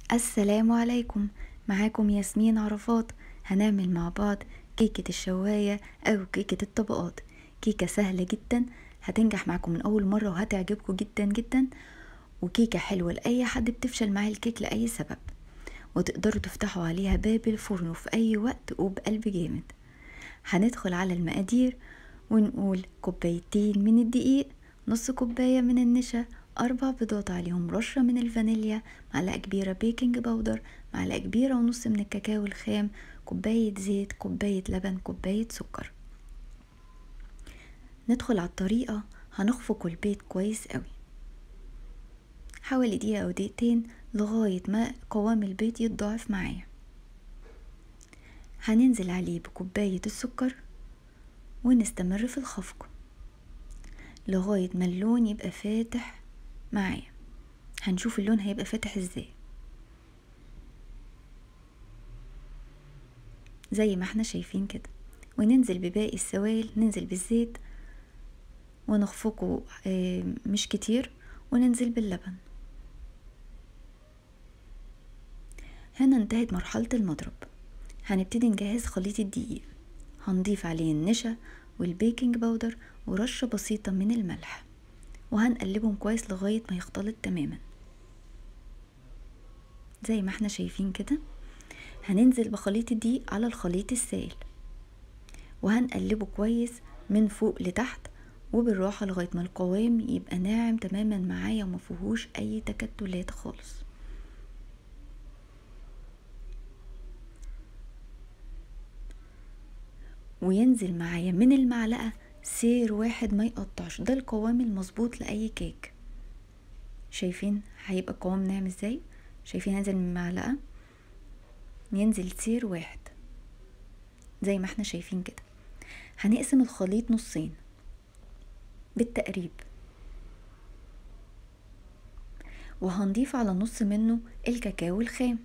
السلام عليكم معاكم ياسمين عرفات هنعمل مع بعض كيكة الشواية أو كيكة الطبقات كيكة سهلة جدا هتنجح معاكم من أول مرة وهتعجبكم جدا جدا وكيكة حلوة لأي حد بتفشل معاه الكيك لأي سبب وتقدروا تفتحوا عليها باب الفرن في أي وقت وبقلب جامد هندخل على المقادير ونقول كوبايتين من الدقيق نص كوباية من النشا أربع بيضات عليهم رشة من الفانيليا معلقة كبيرة بيكنج باودر معلقة كبيرة ونص من الكاكاو الخام كوباية زيت كوباية لبن كوباية سكر ندخل على الطريقة هنخفق البيض كويس قوي حوالي دقيقة أو دقيقتين لغاية ما قوام البيض يتضاعف معايا هننزل عليه بكوباية السكر ونستمر في الخفق لغاية ما اللون يبقى فاتح معايا هنشوف اللون هيبقى فاتح ازاي زي ما احنا شايفين كده وننزل بباقي السوائل ننزل بالزيت ونخفقه مش كتير وننزل باللبن هنا انتهت مرحلة المضرب هنبتدي نجهز خليط الدقيق هنضيف عليه النشا والبيكنج باودر ورشة بسيطة من الملح وهنقلبهم كويس لغاية ما يختلط تماما زي ما احنا شايفين كده هننزل بخليط الدقيق على الخليط السائل وهنقلبه كويس من فوق لتحت وبالراحة لغاية ما القوام يبقى ناعم تماما معايا ومفيهوش اي تكتلات خالص وينزل معايا من المعلقة سير واحد ما يقطعش ده القوام المظبوط لأي كيك شايفين هيبقى القوام ناعم ازاي شايفين هنزل من المعلقة ينزل سير واحد زي ما احنا شايفين كده هنقسم الخليط نصين بالتقريب وهنضيف على نص منه الكاكاو الخام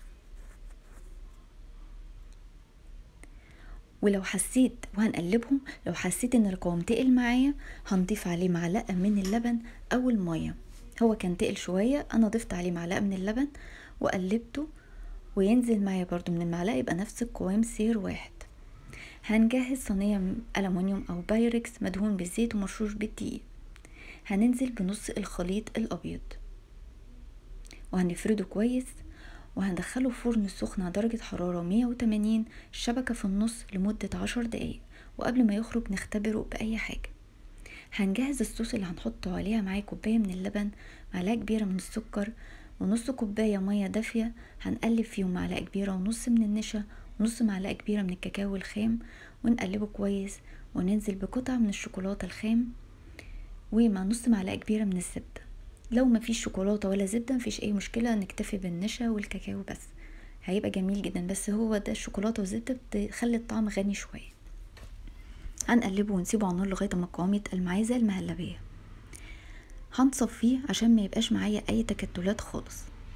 ولو حسيت وهنقلبهم لو حسيت ان القوام تقل معايا هنضيف عليه معلقة من اللبن او المية هو كان تقل شوية انا ضفت عليه معلقة من اللبن وقلبته وينزل معايا برضو من المعلقة يبقى نفس القوام سير واحد هنجهز صينية ألمونيوم أو بايركس مدهون بالزيت ومرشوش بالدقيق هننزل بنص الخليط الأبيض وهنفرده كويس وهندخله فرن سخن على درجة حرارة 180 الشبكة في النص لمدة عشر دقايق وقبل ما يخرج نختبره بأي حاجة هنجهز الصوص اللي هنحطه عليها معاه كوباية من اللبن معلقة كبيرة من السكر ونص كوباية مية دافية هنقلب فيهم معلقة كبيرة ونص من النشا ونص معلقة كبيرة من الكاكاو الخام ونقلبه كويس وننزل بقطعة من الشوكولاتة الخام ومع نص معلقة كبيرة من الزبدة لو مفيش شوكولاتة ولا زبدة مفيش اي مشكلة نكتفي بالنشا والكاكاو بس هيبقى جميل جدا بس هو ده الشوكولاتة والزبدة بتخلي الطعم غني شوية هنقلبه ونسيبه على النار لغاية ما القوام يتقل معايا زي المهلبية هنصفيه عشان ما يبقاش معايا اي تكتلات خالص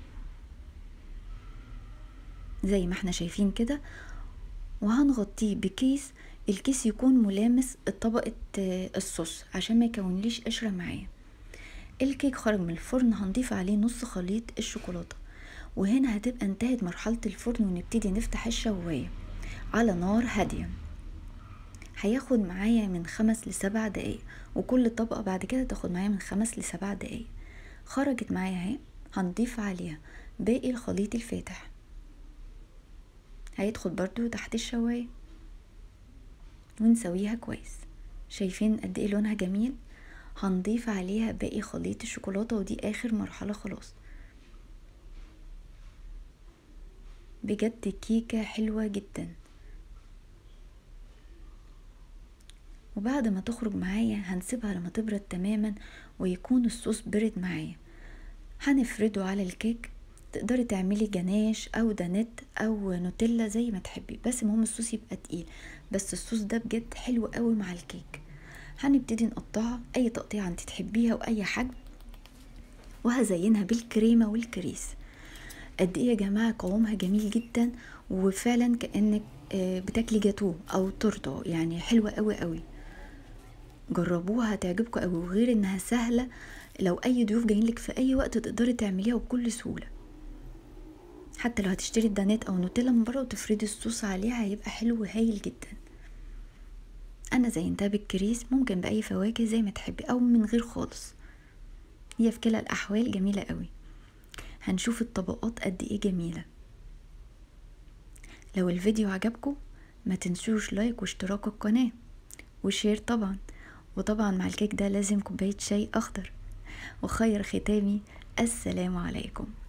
زي ما احنا شايفين كده وهنغطيه بكيس الكيس يكون ملامس طبقة الصوص عشان ما يكونليش قشرة معايا الكيك خرج من الفرن هنضيف عليه نص خليط الشوكولاتة وهنا هتبقى انتهت مرحلة الفرن ونبتدي نفتح الشواية على نار هادية هياخد معايا من خمس لسبع دقايق وكل طبقة بعد كده تاخد معايا من خمس لسبع دقايق خرجت معايا اهي هنضيف عليها باقي الخليط الفاتح هيدخل برضو تحت الشواية ونسويها كويس شايفين قد ايه لونها جميل هنضيف عليها باقي خليط الشوكولاتة ودي اخر مرحلة خلاص بجد كيكة حلوة جدا وبعد ما تخرج معايا هنسيبها لما تبرد تماما ويكون الصوص برد معايا هنفرده على الكيك تقدري تعملي جناش او دانيت او نوتيلا زي ما تحبي بس المهم الصوص يبقى تقيل بس الصوص ده بجد حلو قوي مع الكيك هنبتدي نقطعها اي تقطيعه انت تحبيها واي حجم وهزينها بالكريمه والكريس قد ايه يا جماعه قوامها جميل جدا وفعلا كانك بتاكلي جاتوه او تورته يعني حلوه قوي قوي جربوها هتعجبكم قوي وغير انها سهله لو اي ضيوف جايين لك في اي وقت تقدري تعمليها بكل سهوله حتى لو هتشتري الدانات او نوتيلا من بره وتفردي الصوص عليها هيبقى حلو وهايل جدا انا زينتها بالكريس ممكن باي فواكه زي ما تحبي او من غير خالص هي في كلا الاحوال جميله قوي هنشوف الطبقات قد ايه جميله لو الفيديو عجبكم ما تنسوش لايك واشتراك القناه وشير طبعا وطبعا مع الكيك ده لازم كوبايه شاي اخضر وخير ختامي السلام عليكم